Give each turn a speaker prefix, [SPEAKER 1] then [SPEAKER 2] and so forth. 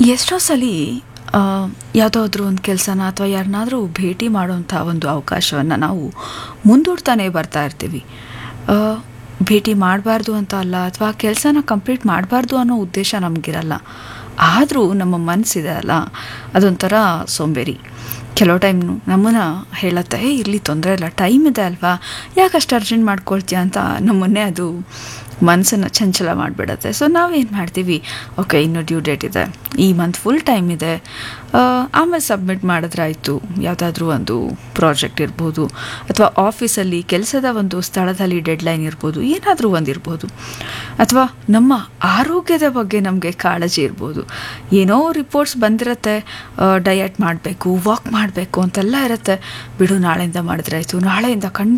[SPEAKER 1] ಎಷ್ಟೋ ಸಲ ಯಾವುದಾದ್ರೂ ಒಂದು ಕೆಲಸನ ಅಥವಾ ಯಾರನ್ನಾದರೂ ಭೇಟಿ ಮಾಡುವಂಥ ಒಂದು ಅವಕಾಶವನ್ನು ನಾವು ಮುಂದೂಡ್ತಾನೆ ಬರ್ತಾ ಇರ್ತೀವಿ ಆ, ಭೇಟಿ ಮಾಡಬಾರ್ದು ಅಂತ ಅಲ್ಲ ಅಥವಾ ಆ ಕೆಲಸನ ಕಂಪ್ಲೀಟ್ ಮಾಡಬಾರ್ದು ಅನ್ನೋ ಉದ್ದೇಶ ನಮಗಿರಲ್ಲ ಆದರೂ ನಮ್ಮ ಮನಸ್ಸಿದೆ ಅಲ್ಲ ಅದೊಂಥರ ಸೋಂಬೇರಿ ಕೆಲವು ಟೈಮ್ ನಮ್ಮನ್ನು ಹೇಳತ್ತೆ ಏ ಇರಲಿ ತೊಂದರೆ ಇಲ್ಲ ಟೈಮ್ ಇದೆ ಅಲ್ವಾ ಯಾಕೆ ಅಷ್ಟು ಅರ್ಜೆಂಟ್ ಮಾಡ್ಕೊಳ್ತೀಯ ಅಂತ ನಮ್ಮನ್ನೇ ಅದು ಮನಸ್ಸನ್ನು ಚಂಚಲ ಮಾಡಿಬಿಡತ್ತೆ ಸೊ ನಾವೇನು ಮಾಡ್ತೀವಿ ಓಕೆ ಇನ್ನು ಡ್ಯೂ ಡೇಟ್ ಇದೆ ಈ ಮಂತ್ ಫುಲ್ ಟೈಮ್ ಇದೆ ಆ, ಆಮೇಲೆ ಸಬ್ಮಿಟ್ ಮಾಡಿದ್ರೆ ಆಯಿತು ಯಾವುದಾದ್ರೂ ಒಂದು ಪ್ರಾಜೆಕ್ಟ್ ಇರ್ಬೋದು ಅಥವಾ ಆಫೀಸಲ್ಲಿ ಕೆಲಸದ ಒಂದು ಸ್ಥಳದಲ್ಲಿ ಡೆಡ್ಲೈನ್ ಇರ್ಬೋದು ಏನಾದರೂ ಒಂದು ಇರ್ಬೋದು ಅಥವಾ ನಮ್ಮ ಆರೋಗ್ಯದ ಬಗ್ಗೆ ನಮಗೆ ಕಾಳಜಿ ಇರ್ಬೋದು ಏನೋ ರಿಪೋರ್ಟ್ಸ್ ಬಂದಿರತ್ತೆ ಡಯಟ್ ಮಾಡಬೇಕು ವಾಕ್ ಮಾಡಬೇಕು ಅಂತೆಲ್ಲ ಇರುತ್ತೆ ಬಿಡು ನಾಳೆಯಿಂದ ಮಾಡಿದ್ರೆ ಆಯಿತು ನಾಳೆಯಿಂದ ಖಂಡಿತ